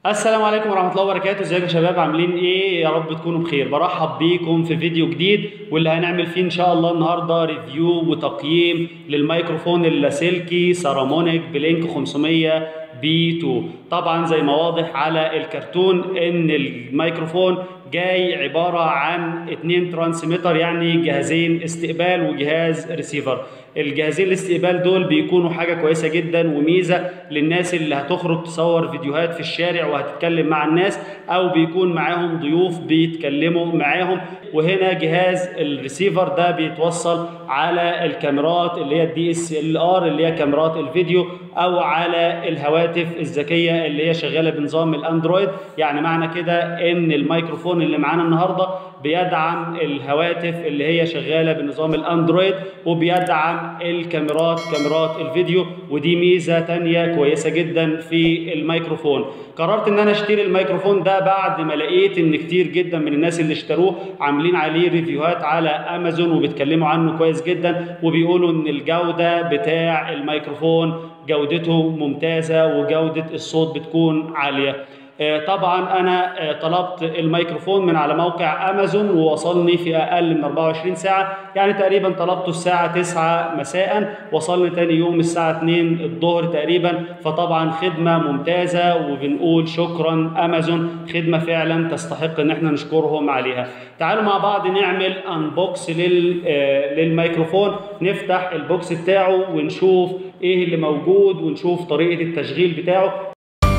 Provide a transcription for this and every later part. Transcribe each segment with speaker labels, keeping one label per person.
Speaker 1: السلام عليكم ورحمة الله وبركاته، ازيكم يا شباب عاملين ايه؟ يا رب تكونوا بخير، برحب بيكم في فيديو جديد واللي هنعمل فيه ان شاء الله النهارده ريفيو وتقييم للميكروفون اللاسلكي سارامونيك بلينك 500 بي 2 طبعا زي ما واضح على الكرتون ان الميكروفون جاي عبارة عن اتنين ترانسميتر يعني جهازين استقبال وجهاز ريسيفر الجهازين الاستقبال دول بيكونوا حاجة كويسة جدا وميزة للناس اللي هتخرج تصور فيديوهات في الشارع وهتتكلم مع الناس او بيكون معاهم ضيوف بيتكلموا معاهم وهنا جهاز الريسيفر ده بيتوصل على الكاميرات اللي هي الدي اس ال ار اللي هي كاميرات الفيديو او على الهواتف الذكيه اللي هي شغاله بنظام الاندرويد يعني معنى كده ان الميكروفون اللي معانا النهارده بيدعم الهواتف اللي هي شغاله بنظام الاندرويد وبيدعم الكاميرات كاميرات الفيديو ودي ميزه تانية كويسه جدا في الميكروفون قررت ان انا اشتري الميكروفون ده بعد ما لقيت ان كتير جدا من الناس اللي اشتروه عاملين عليه ريفيوهات على امازون وبيتكلموا عنه كويس جدا وبيقولوا ان الجوده بتاع الميكروفون جودته ممتازه وجوده الصوت بتكون عاليه طبعا انا طلبت الميكروفون من على موقع امازون ووصلني في اقل من 24 ساعه يعني تقريبا طلبته الساعه 9 مساء وصلني تاني يوم الساعه 2 الظهر تقريبا فطبعا خدمه ممتازه وبنقول شكرا امازون خدمه فعلا تستحق ان احنا نشكرهم عليها تعالوا مع بعض نعمل انبوكس للميكروفون نفتح البوكس بتاعه ونشوف ايه اللي موجود ونشوف طريقه التشغيل بتاعه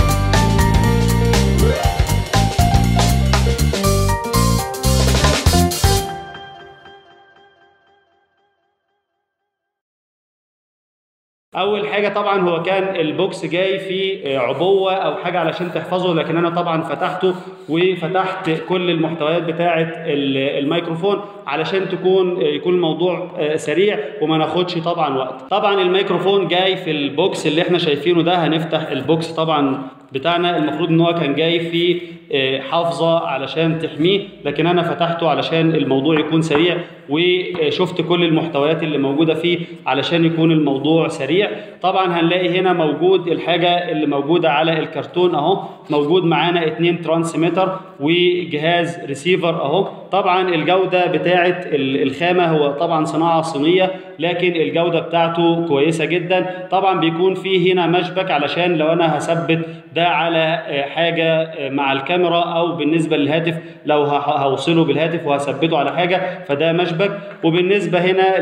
Speaker 1: اول حاجه طبعا هو كان البوكس جاي فيه عبوه او حاجه علشان تحفظه لكن انا طبعا فتحته وفتحت كل المحتويات بتاعه الميكروفون علشان تكون يكون الموضوع سريع وما ناخدش طبعا وقت طبعا الميكروفون جاي في البوكس اللي احنا شايفينه ده هنفتح البوكس طبعا بتاعنا المفروض ان هو كان جاي فيه حافظه علشان تحميه لكن انا فتحته علشان الموضوع يكون سريع وشفت كل المحتويات اللي موجوده فيه علشان يكون الموضوع سريع طبعا هنلاقي هنا موجود الحاجه اللي موجوده على الكرتون اهو موجود معانا اتنين ترانسميتر وجهاز ريسيفر اهو طبعا الجوده بتاعه الخامه هو طبعا صناعه صينيه لكن الجوده بتاعته كويسه جدا طبعا بيكون فيه هنا مشبك علشان لو انا هثبت ده على حاجه مع الكاميرا او بالنسبه للهاتف لو هوصله بالهاتف وهثبته على حاجه فده مشبك وبالنسبه هنا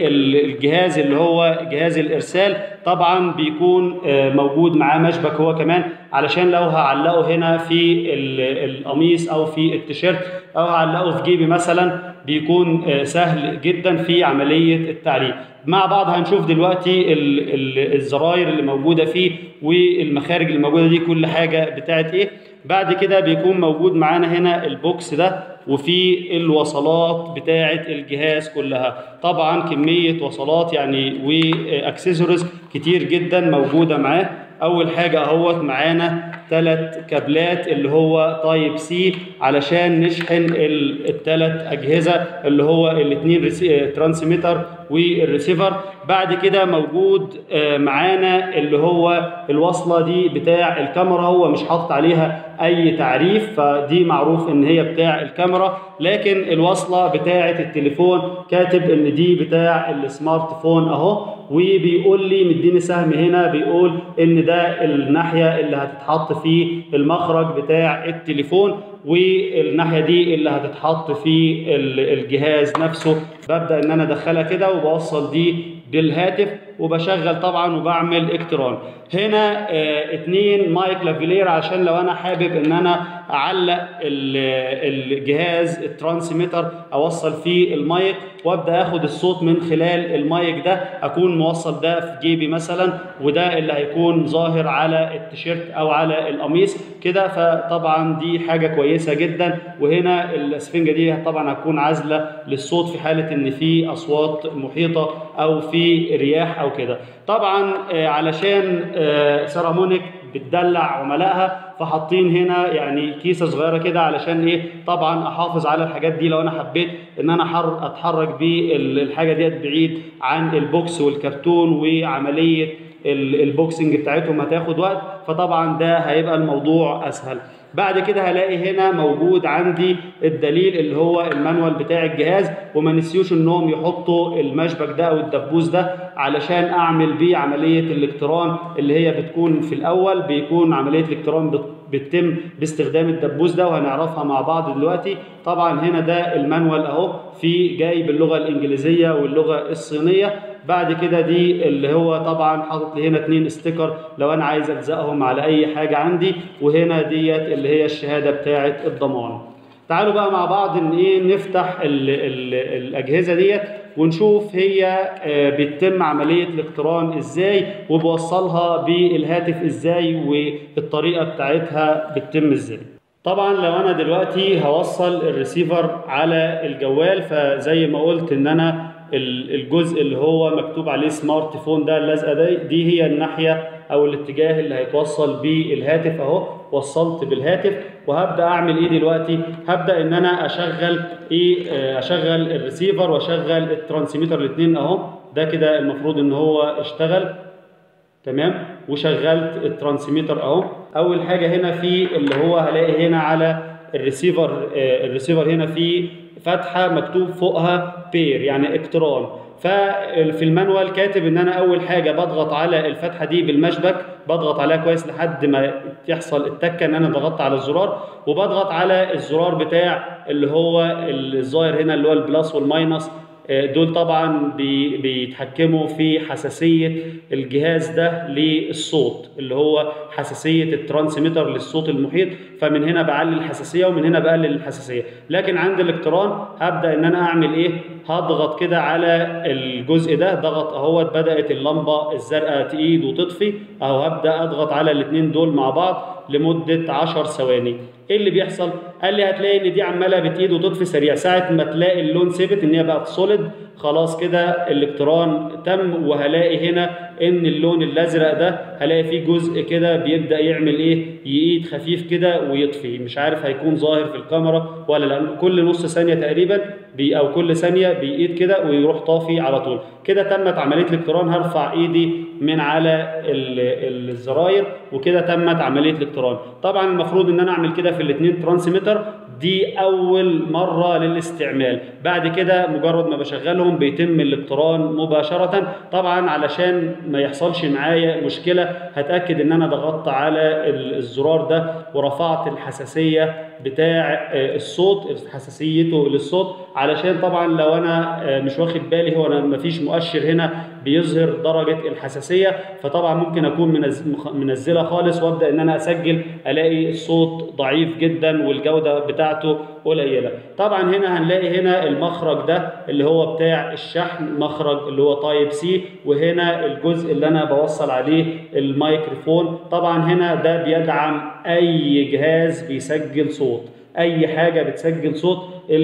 Speaker 1: للجهاز اللي هو جهاز الارسال طبعا بيكون موجود معاه مشبك هو كمان علشان لو هعلقه هنا في القميص او في التيشيرت او هعلقه في جيبي مثلا بيكون سهل جدا في عمليه التعليق مع بعض هنشوف دلوقتي الزراير اللي موجوده فيه والمخارج اللي موجوده دي كل حاجه بتاعت ايه بعد كده بيكون موجود معانا هنا البوكس ده وفي الوصلات بتاعه الجهاز كلها طبعا كميه وصلات يعني واكسسوارز كتير جدا موجوده معاه اول حاجه اهوت معانا ثلاث كابلات اللي هو تايب سي علشان نشحن الثلاث اجهزه اللي هو الاثنين ترانسميتر والريسيفر بعد كده موجود معانا اللي هو الوصله دي بتاع الكاميرا هو مش حاطط عليها اي تعريف فدي معروف ان هي بتاع الكاميرا لكن الوصله بتاعه التليفون كاتب ان دي بتاع السمارت فون اهو وبيقول لي مديني سهم هنا بيقول ان ده الناحيه اللي هتتحط في المخرج بتاع التليفون والناحيه دي اللي هتتحط في الجهاز نفسه ببدا ان انا ادخلها كده وبوصل دي بالهاتف وبشغل طبعا وبعمل اقتران هنا اه اتنين مايك لافيلير عشان لو انا حابب ان انا اعلق الجهاز الترانسميتر اوصل فيه المايك وابدا اخد الصوت من خلال المايك ده اكون موصل ده في جيبي مثلا وده اللي هيكون ظاهر على التيشيرت او على القميص كده فطبعا دي حاجه كويسه جدا وهنا الاسفنجه دي طبعا هتكون عازله للصوت في حاله ان في اصوات محيطه او في رياح او كده طبعا علشان سيرامونيك بتدلع عملائها فحاطين هنا يعني كيسه صغيره كده علشان ايه طبعا احافظ على الحاجات دي لو انا حبيت ان انا اتحرك بالحاجه ديت بعيد عن البوكس والكرتون وعمليه البوكسنج بتاعتهم هتاخد وقت فطبعا ده هيبقى الموضوع اسهل بعد كده هلاقي هنا موجود عندي الدليل اللي هو المانوال بتاع الجهاز وما نسيوش انهم يحطوا المشبك ده او الدبوس ده علشان اعمل بيه عمليه الاقتران اللي هي بتكون في الاول بيكون عمليه الاقتران بتتم باستخدام الدبوس ده وهنعرفها مع بعض دلوقتي طبعا هنا ده المانوال اهو في جاي باللغه الانجليزيه واللغه الصينيه بعد كده دي اللي هو طبعا حاطط لي هنا اتنين استيكر لو انا عايز الزقهم على اي حاجه عندي وهنا ديت اللي هي الشهاده بتاعه الضمان تعالوا بقى مع بعض ان ايه نفتح ال ال الاجهزه ديت ونشوف هي بتتم عمليه الاقتران ازاي وبوصلها بالهاتف ازاي والطريقه بتاعتها بتتم ازاي طبعا لو انا دلوقتي هوصل الريسيفر على الجوال فزي ما قلت ان انا الجزء اللي هو مكتوب عليه سمارت فون ده اللزقه دي دي هي الناحيه او الاتجاه اللي هيتوصل بيه الهاتف اهو وصلت بالهاتف وهبدا اعمل ايه دلوقتي هبدا ان انا اشغل ايه اشغل الريسيفر واشغل الترانسميتر الاثنين اهو ده كده المفروض ان هو اشتغل تمام وشغلت الترانسميتر اهو اول حاجه هنا في اللي هو هلاقي هنا على الريسيفر الريسيفر هنا في فتحه مكتوب فوقها بير يعني اقتران ففي المانوال كاتب ان انا اول حاجه بضغط على الفتحه دي بالمشبك بضغط عليها كويس لحد ما يحصل التكه ان انا ضغطت على الزرار وبضغط على الزرار بتاع اللي هو الظاهر هنا اللي هو البلس والماينس دول طبعا بيتحكموا في حساسيه الجهاز ده للصوت اللي هو حساسيه الترانسميتر للصوت المحيط فمن هنا بعلي الحساسيه ومن هنا بقلل الحساسيه لكن عند الاقتران هبدا ان انا اعمل ايه هضغط كده على الجزء ده ضغط اهوت بدات اللمبه الزرقاء تقيد وتطفي اهو هبدا اضغط على الاثنين دول مع بعض لمده 10 ثواني ايه اللي بيحصل قال لي هتلاقي ان دي عماله بتقيد وتطفي سريع ساعه ما تلاقي اللون ثبت ان هي بقت سوليد خلاص كده الاقتران تم وهلاقي هنا ان اللون الازرق ده هلاقي فيه جزء كده بيبدا يعمل ايه يقيد خفيف كده ويطفي مش عارف هيكون ظاهر في الكاميرا ولا لا كل نص ثانيه تقريبا بي او كل ثانيه بيقيد كده ويروح طافي على طول كده تمت عمليه الاقتران هرفع ايدي من على الزراير وكده تمت عمليه الاقتران طبعا المفروض ان انا اعمل كده في الاثنين ترانسميتر دي اول مره للاستعمال بعد كده مجرد ما بشغلهم بيتم الاقتران مباشره طبعا علشان ما يحصلش معايا مشكله هتاكد ان انا ضغطت على الزرار ده ورفعت الحساسيه بتاع الصوت حساسيته للصوت علشان طبعا لو انا مش واخد بالي هو انا مفيش مؤشر هنا بيظهر درجه الحساسيه فطبعا ممكن اكون منزلها خالص وابدا ان انا اسجل الاقي الصوت ضعيف جدا والجوده بتاعته قليله طبعا هنا هنلاقي هنا المخرج ده اللي هو بتاع الشحن مخرج اللي هو تايب سي وهنا الجزء اللي انا بوصل عليه الميكروفون طبعا هنا ده بيدعم اي جهاز بيسجل صوت اي حاجه بتسجل صوت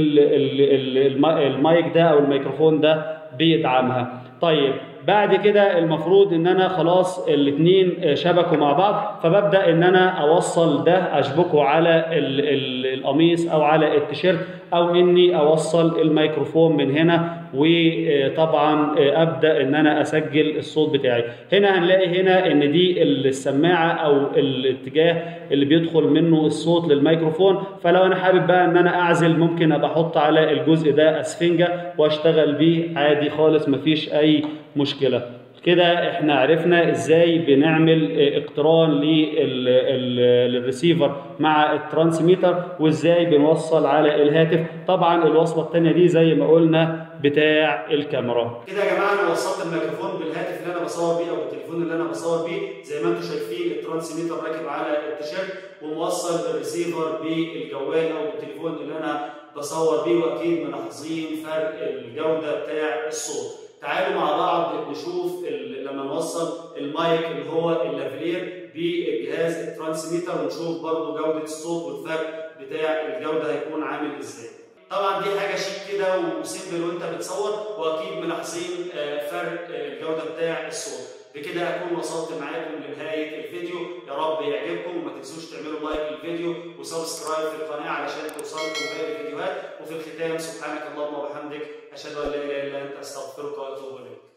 Speaker 1: المايك ده او الميكروفون ده بيدعمها طيب بعد كده المفروض ان انا خلاص الاثنين شبكوا مع بعض فببدا ان انا اوصل ده اشبكه على القميص او على التيشيرت او اني اوصل الميكروفون من هنا وطبعا ابدا ان انا اسجل الصوت بتاعي هنا هنلاقي هنا ان دي السماعه او الاتجاه اللي بيدخل منه الصوت للميكروفون فلو انا حابب بقى ان انا اعزل ممكن ابقى احط على الجزء ده اسفنجه واشتغل بيه عادي خالص مفيش اي مشكله كده احنا عرفنا ازاي بنعمل اقتران للريسيفر مع الترانسميتر وازاي بنوصل على الهاتف طبعا الوصله الثانيه دي زي ما قلنا بتاع الكاميرا
Speaker 2: كده يا جماعه انا وصلت الميكروفون بالهاتف اللي انا بصور بيه او بالتليفون اللي انا بصور بيه زي ما انتم شايفين الترانسميتر راكب على التيشيرت وموصل الريسيفر بالجوال او بالتليفون اللي انا بصور بيه واكيد ملاحظين فرق الجوده بتاع الصوت تعالوا مع بعض نشوف لما نوصل المايك اللي هو اللافلير بجهاز الترانسميتر ونشوف برضو جوده الصوت والفرق بتاع الجوده هيكون عامل ازاي. طبعا دي حاجه شيك كده وسيمبل وانت بتصور واكيد ملاحظين فرق الجوده بتاع الصوت. بكده اكون وصلت معاكم لنهايه الفيديو يا رب يعجبكم وما تنسوش تعملوا لايك للفيديو وسبسكرايب في القناه علشان توصلكم باقي الفيديوهات وفي الختام سبحانك اللهم وبحمدك اشهد ان لا اله الا انت استغفرك واتوب اليك